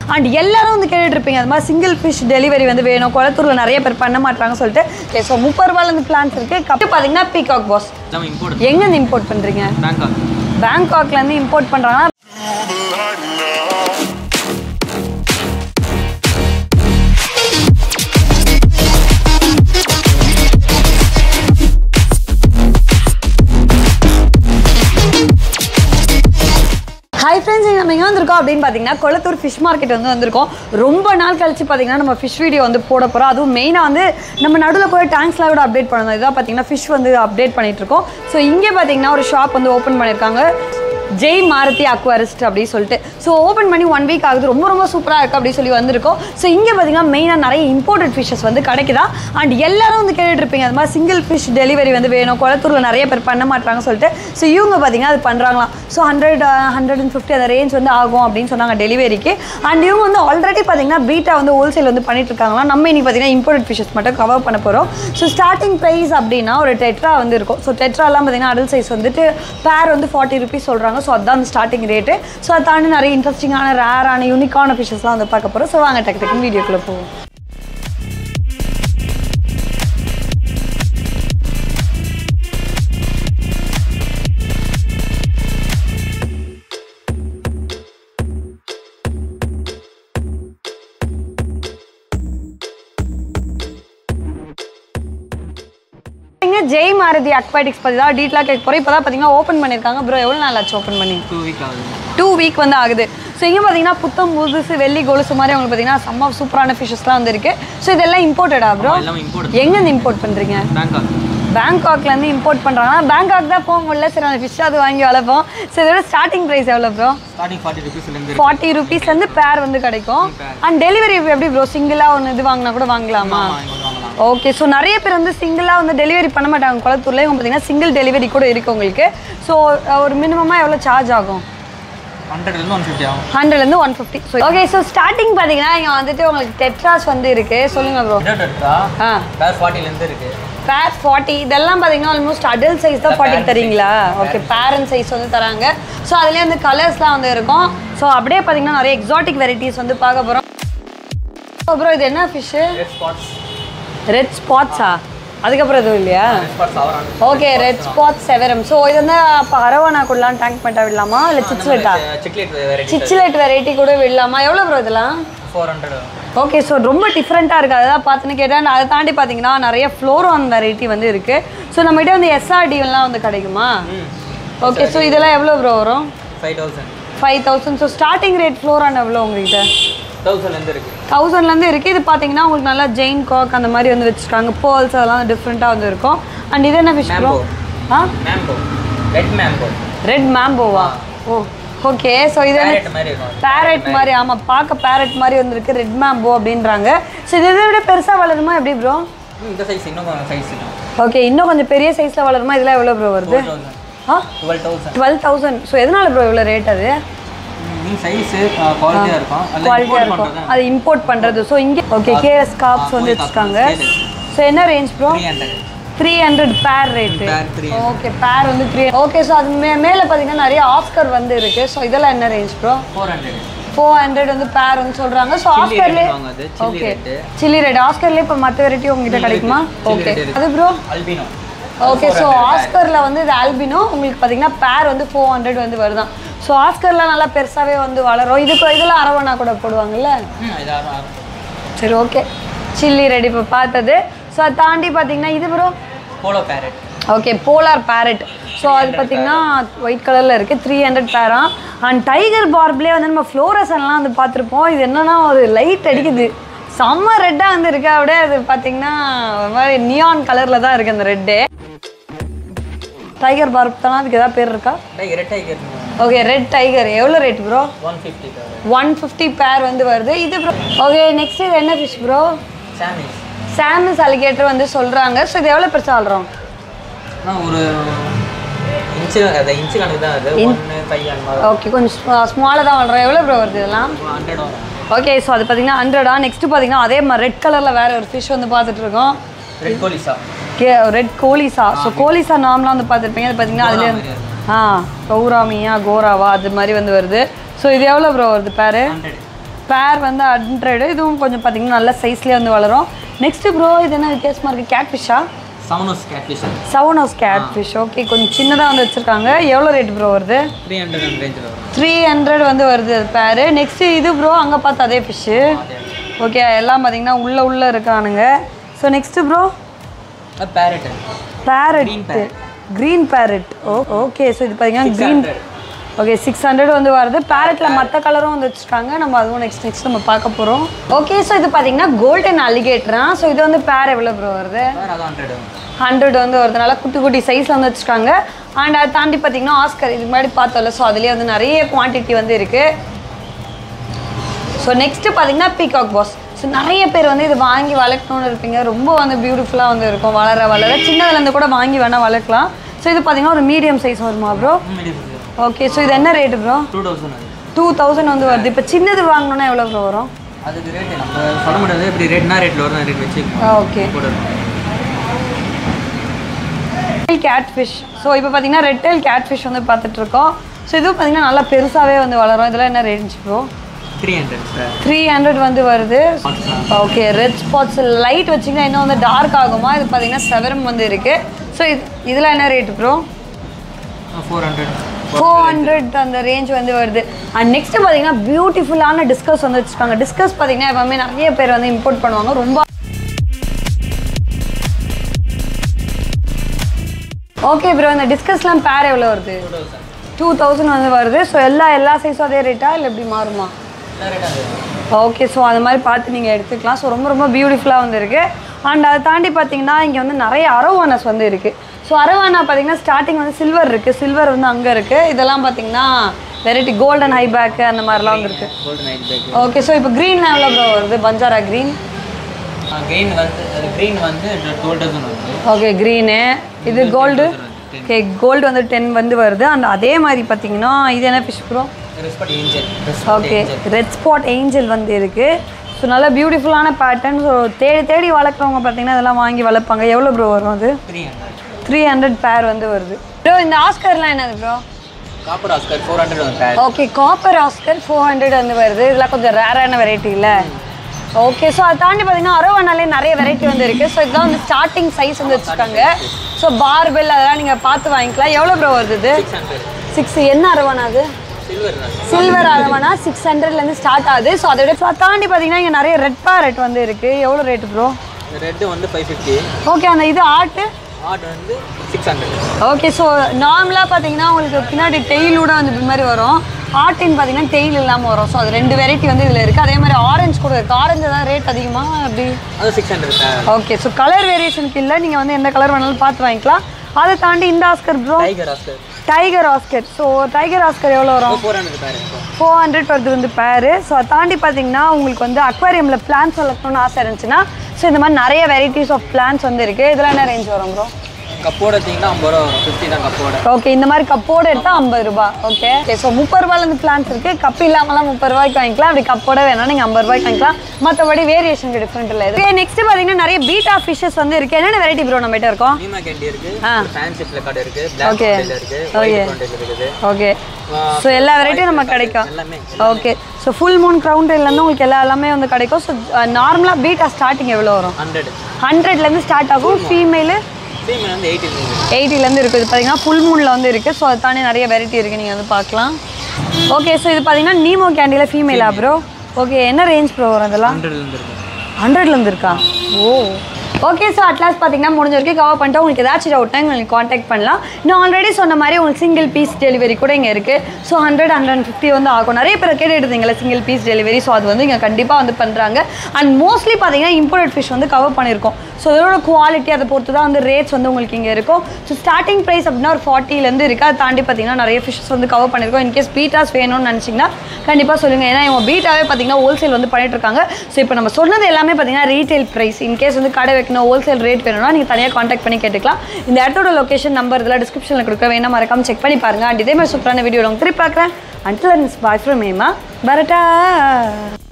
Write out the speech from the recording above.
And எல்லாரும் வந்து கேட்டுட்டு இருப்பீங்க அது மாதிரி சிங்கிள் ஃபிஷ் டெலிவரி வந்து வேணும் குளத்தூரில் நிறைய பேர் பண்ண மாட்டாங்கன்னு சொல்லிட்டு ஓகே ஸோ முப்பது ரூபாயிலேருந்து பிளான்ஸ் இருக்குது கப்பு பார்த்தீங்கன்னா பீகாக் பாஸ் நம்ம இம்போர்ட் எங்கேருந்து இம்போர்ட் பண்ணுறீங்க பேங்காக் பேங்காக்லேருந்து இம்போர்ட் பண்ணுறாங்கன்னா ஹாய் ஃப்ரெண்ட்ஸ் நம்ம எங்கே வந்திருக்கோம் அப்படின்னு பார்த்தீங்கன்னா கொளத்தூர் ஃபிஷ் மார்க்கெட் வந்து வந்திருக்கோம் ரொம்ப நாள் கழிச்சு பார்த்தீங்கன்னா நம்ம ஃபிஷ் வீடியோ வந்து போட போகிறோம் அதுவும் மெயினாக வந்து நம்ம நடுவில் போய் டேங்க்ஸ்லாம் கூட அப்டேட் பண்ணணும் இதான் பார்த்தீங்கன்னா ஃபிஷ் வந்து அப்டேட் பண்ணிட்டு இருக்கோம் ஸோ இங்கே பார்த்தீங்கன்னா ஒரு ஷாப் வந்து ஓப்பன் பண்ணியிருக்காங்க ஜெய் மாருதி அக்வாரிஸ்ட் அப்படின்னு சொல்லிட்டு ஸோ ஓப்பன் பண்ணி ஒன் வீக் ஆகுது ரொம்ப ரொம்ப சூப்பராக இருக்குது அப்படின்னு சொல்லி வந்திருக்கோம் ஸோ இங்கே பார்த்தீங்கன்னா மெயினாக நிறைய இம்போர்ட்டட் ஃபிஷஸ் வந்து கிடைக்குதா அண்ட் எல்லாரும் வந்து கேட்டுட்டு இருப்பீங்க அது மாதிரி சிங்கிள் ஃபிஷ் டெலிவரி வந்து வேணும் குளத்தூரில் நிறைய பேர் பண்ண மாட்டாங்கன்னு சொல்லிட்டு ஸோ இவங்க பார்த்தீங்கன்னா அது பண்ணுறாங்களாம் so hundred hundred and fifty அந்த ரேஞ்ச் வந்து ஆகும் அப்படின்னு சொன்னாங்க டெலிவரிக்கு அண்ட் இவங்க வந்து ஆல்ரெடி பார்த்தீங்கன்னா பீட்டா வந்து ஹோல்சேல் வந்து பண்ணிட்டு இருக்காங்களா நம்ம இன்னைக்கு பார்த்தீங்கன்னா இம்போர்ட்டட் ஃபிஷஸ் மட்டும் கவர் பண்ண போகிறோம் ஸோ ஸ்டார்டிங் ப்ரைஸ் அப்படின்னா ஒரு டெட்ரா வந்து இருக்கும் ஸோ டெட்ராலாம் பார்த்தீங்கன்னா அடல் சைஸ் வந்துட்டு பேர் வந்து ஃபார்ட்டி ருபீஸ் சொல்கிறாங்க ஸோ அதுதான் அந்த ஸ்டார்டிங் ரேட்டு ஸோ அதை தாண்டி நிறைய இன்ட்ரெஸ்டிங்கான ரேரான யூனிக்கான ஃபிஷஸ்லாம் வந்து பார்க்க போகிறோம் ஸோ வாங்க டக்கு டக்குன்னு வீடியோக்குள்ளே போவோம் இங்க ஜெய் மாருதி அக்வாட்டிக்ஸ் பற்றி தான் டீட்டெயிலாக கேட்க போகிறோம் இப்போ தான் பார்த்தீங்கன்னா ஓப்பன் பண்ணியிருக்காங்க ப்ரோ எவ்வளோ நாள் ஆச்சு ஓப்பன் பண்ணி டூ வீக் ஆகுது டூ வீக் வந்து ஆகுது ஸோ இங்கே பார்த்தீங்கன்னா புத்தம் புதுசு வெள்ளி கொலுசு மாதிரி உங்களுக்கு பார்த்தீங்கன்னா செம்ம சூப்பரான ஃபிஷஸ்லாம் வந்து இருக்கு ஸோ இதெல்லாம் இம்போர்ட்டடா ப்ரோ எல்லாமே இம்போர்ட் எங்கேருந்து இம்போர்ட் பண்ணுறீங்க பேங்காக் பேங்காக்லேருந்து இம்போர்ட் பண்ணுறாங்க பேங்காக் தான் போக முடியல சரி அந்த ஃபிஷ் அது வாங்கி வளர்ப்போம் ஸோ இதோட ஸ்டார்டிங் ப்ரைஸ் எவ்வளோ ப்ரோ ஸ்டார்டிங் ஃபார்ட்டி ருபீஸ்லேருந்து ஃபார்ட்டி ருபீஸ்லேருந்து பேர் வந்து கிடைக்கும் அண்ட் டெலிவரி எப்படி ப்ரோ சிங்கிளாக ஒன்று இது வாங்கினா கூட வாங்கலாமா வாங்கலாம் ஓகே ஸோ நிறைய பேர் வந்து சிங்கிளாக வந்து டெலிவரி பண்ண மாட்டாங்க குளத்தூர்ல இவங்க பார்த்தீங்கன்னா சிங்கிள் டெலிவரி கூட இருக்குது உங்களுக்கு ஸோ ஒரு மினிமமாக எவ்வளோ சார்ஜ் ஆகும் ஹண்ட்ரட்லேருந்து ஒன் ஃபிஃப்டி ஆகும் ஹண்ட்ரட்லேருந்து one fifty so okay so starting பார்த்தீங்கன்னா இங்கே வந்துட்டு உங்களுக்கு டெட்ராஸ் வந்து இருக்குது சொல்லுங்கள் ப்ரோ இதோட இருக்கா ஆ பேர் ஃபார்ட்டிலேருந்து இருக்கு பேர் ஃபார்ட்டி இதெல்லாம் பார்த்தீங்கன்னா ஆல்மோஸ்ட் அடல்ட் சைஸ் தான் ஃபார்ட்டி தரீங்களா ஓகே பேரண்ட் சைஸ் வந்து தராங்க ஸோ அதுலேயே வந்து கலர்ஸ்லாம் வந்து இருக்கும் ஸோ அப்படியே பார்த்தீங்கன்னா நிறைய எக்ஸாட்டிக் வெரைட்டிஸ் வந்து பார்க்க போகிறோம் அப்புறம் இது என்ன ஃபிஷ்ஷு ரெட் ஸ்பாட்ஸ் ரெட் ஸ்பாட்ஸா அதுக்கப்புறம் எதுவும் இல்லையா ரெட் ஸ்பாட்ஸ் அவரான் okay red spot severum so இது வந்து அப்போ அரவானா கூடலாம் டேங்க் பண்ணிட்டா விடலாமா இல்லை சிச்சிலெட்டா சிக்லேட் வெரைட்டி சிச்சிலெட் வெரைட்டி கூட விடலாமா எவ்வளோ ப்ரோ இதெல்லாம் ஃபோர் ஹண்ட்ரட் ஓகே ஸோ ரொம்ப டிஃப்ரெண்ட்டாக இருக்குது அதான் பார்த்துன்னு கேட்டேன் அதை தாண்டி பார்த்தீங்கன்னா நிறைய ஃப்ளோரான் வெரைட்டி வந்து இருக்குது ஸோ நம்மகிட்ட வந்து எஸ்ஆர்டிலாம் வந்து கிடைக்குமா ஓகே ஸோ இதெல்லாம் எவ்வளோ ப்ரோ வரும் five thousand five thousand so starting rate ஃப்ளோரான் எவ்வளோ உங்ககிட்ட தௌசண்ட்லேருந்து இருக்கு தௌசண்ட்லேருந்து இருக்குது இது பார்த்தீங்கன்னா உங்களுக்கு நல்லா ஜெயின் காக் அந்த மாதிரி வந்து வச்சுருக்காங்க பேர்ல்ஸ் அதெல்லாம் டிஃப்ரெண்ட்டாக வந்து இருக்கும் அண்ட் இது என்ன ஃபிஷ் ப்ரோ Mambo. ஆ மேம்போ ரெட் மேம்போ ரெட் மேம்போவா ஓ ஓகே ஸோ இது என்ன பேரட் மாதிரி இருக்கும் பேரட் மாதிரி ஆமாம் பார்க்க பேரட் மாதிரி வந்திருக்கு ரெட் மேம்போ அப்படின்றாங்க ஸோ இதை விட பெருசாக வளருமா எப்படி ப்ரோ ம், இந்த சைஸ் இன்னும் சைஸ் இருக்கும் ஓகே இன்னும் கொஞ்சம் பெரிய சைஸில் வளருமா இதெல்லாம் எவ்வளோ ப்ரோ வருது டுவெல் தௌசண்ட் ஆ twelve thousand twelve thousand so எதனால ப்ரோ இவ்வளோ ரேட் அது சைஸு குவாலிட்டியாக இருக்கும் அதில் குவாலிட்டியாக இம்போர்ட் இருக்கும் பண்ணுறது அது இம்போர்ட் பண்ணுறது ஸோ இங்கே ஓகே கேஎஸ் காப்ஸ் வந்து போய் வச்சுருக்காங்க பார்க்கணும். ஸோ என்ன range bro three hundred three hundred pair rate pair three okay pair வந்து த்ரீ ஓகே ஸோ அது மே மேலே பார்த்தீங்கன்னா நிறைய ஆஸ்கர் வந்து இருக்குது ஸோ இதெல்லாம் என்ன range bro four hundred four hundred வந்து பேர் வந்து சொல்கிறாங்க ஸோ Chilli ஆஸ்கர்லேயே rate வாங்க அது, chilli okay rate. Chilli rate ஆஸ்கர்லேயே இப்போ மற்ற வெரைட்டி உங்ககிட்ட கிடைக்குமா chilli ஓகே rate இருக்கு. அது ப்ரோ அல்பினோ ஓகே ஸோ ஆஸ்கரில் வந்து இது ஆல்பினோ உங்களுக்கு பார்த்தீங்கன்னா பேர் வந்து ஃபோர் ஹண்ட்ரட் வந்து வருதான் ஸோ ஆஸ்கர்லாம் நல்லா பெருசாகவே வந்து வளரும் இதுக்கு இதெல்லாம் அரவணா கூட போடுவாங்கல்ல ம் இது ஆறு ஆறு சரி ஓகே சில்லி ரெடி இப்போ பார்த்தது ஸோ அதை தாண்டி பார்த்தீங்கன்னா இது bro polo parrot okay polar parrot so அது பார்த்தீங்கன்னா ஒயிட் கலரில் இருக்குது த்ரீ ஹண்ட்ரட் பேரா அண்ட் டைகர் பார்ப்லேயே வந்து நம்ம ஃப்ளோரசன்லாம் வந்து பார்த்துருப்போம் இது என்னன்னா ஒரு லைட் அடிக்குது செம்ம ரெட்டாக வந்து இருக்கு அப்படியே அது பார்த்தீங்கன்னா ஒரு மாதிரி நியான் கலரில் தான் இருக்குது அந்த ரெட்டு டைகர் பார்ப் தானே அதுக்கு ஏதாவது பேர் இருக்கா tiger red tiger okay red tiger எவ்வளோ rate bro one fifty one fifty pair வந்து வருது இது ப்ரோ ஓகே நெக்ஸ்ட் இது என்ன ஃபிஷ் ப்ரோ சாமிஸ் சாமஸ் அலிகேட்டர் வந்து சொல்கிறாங்க ஸோ இது எவ்வளோ பெருசாக ஆடுறோம் ஆனால் ஒரு இன்ச்சு அது இன்ச்சு கணக்கு தான் அது ஒன்று ஃபைவ் அந்த மாதிரி ஓகே கொஞ்சம் ஸ்மாலாக தான் வளர்றோம் எவ்வளோ ப்ரோ வருது இதெல்லாம் ஹண்ட்ரட் வரும் ஓகே ஸோ அது பார்த்தீங்கன்னா ஹண்ட்ரடா நெக்ஸ்ட் பார்த்தீங்கன்னா அதே மாதிரி ரெட் கலரில் வேற ஒரு ஃபிஷ் வந்து பார்த்துட்டு இருக்கோம் ரெட் கோலிசா கே ரெட் கோலிசா ஸோ கோலிசா நார்மலாக வந்து பார்த்துருப்பீங்க அது பார்த்தீங்கன்னா அதுலேயே மாதிரி இருக்கு. ஆ கௌராமியா கோராவா அது மாதிரி வந்து வருது ஸோ இது எவ்வளோ ப்ரோ வருது பேரு ஹண்ட்ரட் பேர் வந்து ஹண்ட்ரடு இதுவும் கொஞ்சம் பார்த்தீங்கன்னா நல்ல சைஸ்லேயே வந்து வளரும் நெக்ஸ்ட் ப்ரோ இது என்ன வித்தியாசமாக இருக்குது கேட் ஃபிஷ்ஷா சவுனோஸ் catfish seven house cat fish okay கொஞ்சம் சின்னதாக வந்து வச்சுருக்காங்க எவ்வளோ ரேட் ப்ரோ வருது த்ரீ ஹண்ட்ரட் அந்த ரேஞ்சில் வரும் த்ரீ ஹண்ட்ரட் வந்து வருது பேர் நெக்ஸ்ட் இது ப்ரோ அங்கே பார்த்து அதே ஃபிஷ்ஷு ஓகே எல்லாம் பார்த்தீங்கன்னா உள்ளே உள்ளே இருக்கானுங்க ஸோ நெக்ஸ்ட் ப்ரோ அது parrot parrot green parrot oh okay so இது பார்த்தீங்கன்னா க்ரீன் ஓகே சிக்ஸ் ஹண்ட்ரட் வந்து வருது பேரட்டில் மற்ற கலரும் வந்து வச்சுருக்காங்க நம்ம அதுவும் நெக்ஸ்ட் நெக்ஸ்ட் நம்ம பார்க்க போகிறோம் ஓகே ஸோ இது பார்த்தீங்கன்னா கோல்டன் அலிகேட்டரா ஸோ இது வந்து பேர் எவ்வளோ ப்ரோ வருது வேறு அது ஹண்ட்ரட் வரும் ஹண்ட்ரட் வந்து வருதுனால குட்டி குட்டி சைஸில் வந்து வச்சுருக்காங்க அண்ட் அதை தாண்டி பார்த்தீங்கன்னா ஆஸ்கர் இதுக்கு முன்னாடி பார்த்தோம்ல ஸோ அதுலேயே வந்து நிறைய குவான்டிட்டி வந்து இருக்குது ஸோ நெக்ஸ்ட்டு பார்த்தீங்கன்னா பீகாக் பாஸ் ஸோ நிறைய பேர் வந்து இது வாங்கி வளர்க்கணும்னு இருப்பீங்க ரொம்ப வந்து பியூட்டிஃபுல்லாக வந்து இருக்கும் வளர வளர சின்னதுலேருந்து கூட வாங்கி வேணால் வளர்க்கலாம் ஸோ இது பார்த்தீங்கன்னா ஒரு மீடியம் சைஸ் வருமா ப்ரோ ஓகே ஸோ இது என்ன ரேட்டு ப்ரோ டூ தௌசண்ட் அது டூ தௌசண்ட் வந்து வருது இப்போ சின்னது வாங்கணும்னா எவ்வளோ ப்ரோ வரும் அதுக்கு ரேட்டு நம்ம சொல்ல முடியாது இப்படி ரேட்னா ரேட்டில் வரும் ரேட் வச்சு ஓகே போடணும் கேட் ஃபிஷ் ஸோ இப்போ பார்த்தீங்கன்னா ரெட்டல் கேட் ஃபிஷ் வந்து பார்த்துட்டு இருக்கோம் ஸோ இதுவும் பார்த்தீங்கன்னா நல்லா பெருசாகவே வந்து வளரும் இதெல்லாம் என்ன range bro three hundred sir three hundred வந்து வருது ஓகே ரெட் ஸ்பாட்ஸ் லைட் வச்சிங்கன்னா இன்னும் வந்து டார்க் ஆகுமா இது பார்த்தீங்கன்னா செவரம் வந்து இருக்குது ஸோ இது இதில் என்ன rate bro four hundred four hundred அந்த ரேஞ்ச் வந்து வருது அண்ட் நெக்ஸ்ட் பார்த்தீங்கன்னா பியூட்டிஃபுல்லான டிஸ்கஸ் வந்து வச்சுருக்காங்க டிஸ்கஸ் பார்த்தீங்கன்னா எப்பவுமே நிறைய பேர் வந்து இம்போர்ட் பண்ணுவாங்க ரொம்ப ஓகே ப்ரோ இந்த டிஸ்கஸ்லாம் பேர் எவ்வளோ வருது டூ தௌசண்ட் வந்து வருது ஸோ எல்லா எல்லா சைஸும் அதே ரேட்டா இல்லை எப்படி மாறுமா ஓகே ஸோ அது மாதிரி பார்த்து நீங்கள் எடுத்துக்கலாம் ஸோ ரொம்ப ரொம்ப பியூட்டிஃபுல்லாக வந்து இருக்குது அண்ட் அதை தாண்டி பார்த்தீங்கன்னா இங்கே வந்து நிறைய அரவானஸ் வந்து இருக்குது ஸோ அரவானா பார்த்தீங்கன்னா ஸ்டார்டிங் வந்து சில்வர் இருக்குது சில்வர் வந்து அங்கே இருக்குது இதெல்லாம் பார்த்தீங்கன்னா வெரைட்டி கோல்டன் ஹை பேக்கு அந்த மாதிரிலாம் வந்து இருக்குது gold night back okay so இப்போ க்ரீன் எவ்வளோ ப்ரோ வருது பஞ்சாரா க்ரீன் க்ரீன் வந்து க்ரீன் வந்து டுவெல் தௌசண்ட் வருது ஓகே க்ரீனு இது கோல்டு ஓகே கோல்டு வந்து டென் வந்து வருது அண்ட் அதே மாதிரி பார்த்தீங்கன்னா இது என்ன fish bro respect angel okay red spot angel வந்து இருக்குது ஸோ நல்ல பியூட்டிஃபுல்லான பேட்டர்ன் ஸோ தேடி தேடி வளர்க்குறவங்க பார்த்தீங்கன்னா இதெல்லாம் வாங்கி வளர்ப்பாங்க எவ்வளோ ப்ரோ வரும் அது த்ரீ ஹண்ட்ரட் த்ரீ ஹண்ட்ரட் பேர் வந்து வருது ப்ரோ இந்த ஆஸ்கர்லாம் என்னது bro copper oscar four hundred வந்து pair okay copper oscar four hundred வந்து வருது இதெல்லாம் கொஞ்சம் ரேரான வெரைட்டி இல்லை ஓகே ஸோ அதை தாண்டி பார்த்தீங்கன்னா அரவானாலே நிறைய வெரைட்டி வந்து இருக்குது ஸோ இதுதான் வந்து ஸ்டார்டிங் சைஸ் வந்து வச்சுருக்காங்க ஸோ பார்பெல் அதெல்லாம் நீங்கள் பார்த்து வாங்கிக்கலாம் எவ்வளோ ப்ரோ வருது இது சிக்ஸ் ஹண்ட்ரட் சிக்ஸ் என்ன அரவானா அது சில்வர் தான் சில்வர் அரவானா சிக்ஸ் ஹண்ட்ரட்லேருந்து ஸ்டார்ட் ஆகுது ஸோ அதை விட so அதை தாண்டி பார்த்தீங்கன்னா இங்கே நிறைய ரெட் பேரட் வந்து இருக்குது எவ்வளோ ரேட்டு ப்ரோ ரெட்டு வந்து ஃபைவ் ஃபிஃப்டி ஓகே அந்த இது ஆர்ட்டு ஆட் வந்து சிக்ஸ் ஹண்ட்ரட் ஓகே ஸோ நார்மலாக பார்த்தீங்கன்னா உங்களுக்கு பின்னாடி டெய்லோட வந்து இது மாதிரி வரும் ஆர்டின் பார்த்தீங்கன்னா டெய்ல் இல்லாமல் வரும் ஸோ அது ரெண்டு வெரைட்டி வந்து இதில் இருக்குது அதே மாதிரி ஆரஞ்சு கூட இருக்குது ஆரஞ்சு தான் ரேட் அதிகமாக அப்படி அது six hundred sir okay so colour வேரியேஷனுக்கு இல்லை நீங்கள் வந்து எந்த கலர் வேணாலும் பார்த்து வாங்கிக்கலாம் அதை தாண்டி இந்த oscar bro tiger oscar tiger oscar so tiger oscar எவ்வளோ வரும் four hundred pair four hundred வருது வந்து பேரு ஸோ அதை தாண்டி பார்த்தீங்கன்னா உங்களுக்கு வந்து அக்வாரியமில் பிளான்ஸ் வளர்க்கணும்னு ஆசை இருந்துச்சுன்னா ஸோ இந்த மாதிரி நிறைய வெரைட்டிஸ் ஆஃப் பிளான்ஸ் வந்து இருக்குது இதெல்லாம் என்ன ரேஞ்ச் வரும் ப்ரோ கப்போட எடுத்தீங்கன்னா ஐம்பது ரூபா வரும் ஃபிஃப்டி தான் கப்போட ஓகே இந்த மாதிரி கப்போட எடுத்தால் ஐம்பது ரூபாய் ஓகே ஓகே ஸோ முப்பது ரூபாயிலேருந்து பிளான்ஸ் இருக்குது கப் இல்லாமலாம் முப்பது ரூபாய்க்கு வாங்கிக்கலாம் அப்படி கப்போட வேணா நீங்கள் ஐம்பது ரூபாய்க்கு வாங்கிக்கலாம் மற்றபடி வேரியேஷனுக்கு டிஃப்ரெண்ட் இல்லை ஓகே நெக்ஸ்ட் பார்த்தீங்கன்னா நிறைய பீட்டா ஃபிஷஸ் வந்து இருக்குது என்னென்ன வெரைட்டி ப்ரோ நம்ம கிட்ட இருக்கோம் நீமா கேண்டி இருக்கு ஆ. ஃபேன்சி பிளக்கார்டு இருக்கு பிளாக் Okay. மாடல் இருக்கு Okay. ஒயிட் மாடல் இருக்குது ஓகே ஸோ எல்லா வெரைட்டியும் நம்ம கிடைக்கும் எல்லாமே ஓகே ஸோ ஃபுல் மூன் க்ரௌண்ட்லேருந்து உங்களுக்கு எல்லா எல்லாமே வந்து கிடைக்கும் ஸோ நார்மலாக பீட்டா ஸ்டார்டிங் எவ்வளோ வரும் ஹண்ட்ரட் ஹண்ட்ரட்லேருந்து ஸ்டார்ட் ஆகும் ஃபீமேலு ஃபீமேல் வந்து எயிட்டி இருக்குது எயிட்டிலேருந்து இருக்குது இது பார்த்தீங்கன்னா ஃபுல் மூனில் வந்து இருக்குது ஸோ அது தாண்டி நிறைய வெரைட்டி இருக்குது நீங்கள் வந்து பார்க்கலாம் ஓகே ஸோ இது பார்த்தீங்கன்னா நீமோ கேண்டியில் ஃபீமேலா ப்ரோ ஓகே என்ன ரேஞ்ச் ப்ரோ வரும் அதெல்லாம் ஹண்ட்ரட்லேருந்து இருக்கு ஹண்ட்ரட்லேருந்து இருக்கா ஓ ஓகே ஸோ அட்லாஸ் பார்த்தீங்கன்னா முடிஞ்ச வரைக்கும் கவர் பண்ணிட்டு உங்களுக்கு ஏதாச்சும் டவுட்னா உங்களுக்கு காண்டாக்ட் பண்ணலாம் நான் ஆல்ரெடி சொன்ன மாதிரி உங்களுக்கு சிங்கிள் பீஸ் டெலிவரி கூட இங்கே இருக்குது so hundred hundred and fifty வந்து ஆகும் நிறைய பேர் கேட்டுட்டு இருந்தீங்களா சிங்கிள் பீஸ் டெலிவரி ஸோ அது வந்து இங்கே கண்டிப்பாக வந்து பண்ணுறாங்க அண்ட் மோஸ்ட்லி பார்த்தீங்கன்னா இம்போர்ட்டட் ஃபிஷ் வந்து கவர் பண்ணியிருக்கோம் ஸோ இதோட குவாலிட்டி அதை பொறுத்து தான் வந்து ரேட்ஸ் வந்து உங்களுக்கு இங்கே இருக்கும் ஸோ ஸ்டார்டிங் ப்ரைஸ் அப்படின்னா ஒரு ஃபார்ட்டிலேருந்து இருக்குது அதை தாண்டி பார்த்தீங்கன்னா நிறைய ஃபிஷ்ஷஸ் வந்து கவர் பண்ணியிருக்கோம் இன்கேஸ் பீட்டாஸ் வேணும்னு நினச்சிங்கன்னா கண்டிப்பாக சொல்லுங்கள் ஏன்னா இவங்க பீட்டாவே பார்த்தீங்கன்னா ஹோல்சேல் வந்து பண்ணிட்டு இருக்காங்க ஸோ இப்போ நம்ம சொன்னது எல்லாமே பார்த்தீங்கன்னா ரீட்டைல் ப்ரைஸ் இன்கேஸ் வந்து கடை வைக்கணும் ஹோல்சேல் ரேட் வேணும்னா நீங்கள் தனியாக காண்டாக்ட் பண்ணி கேட்டுக்கலாம் இந்த இடத்தோட லொகேஷன் நம்பர் இதெல்லாம் டிஸ்கிரிப்ஷனில் கொடுக்க வேணா மறக்காம செக் பண்ணி பாருங்க அண்ட் இதே மாதிரி சூப்பரான வீடியோ உங்களுக்கு திருப்பி பார்க்குறேன் அண்டில் பாய் ஃப்ரம் மேமா பரட்டா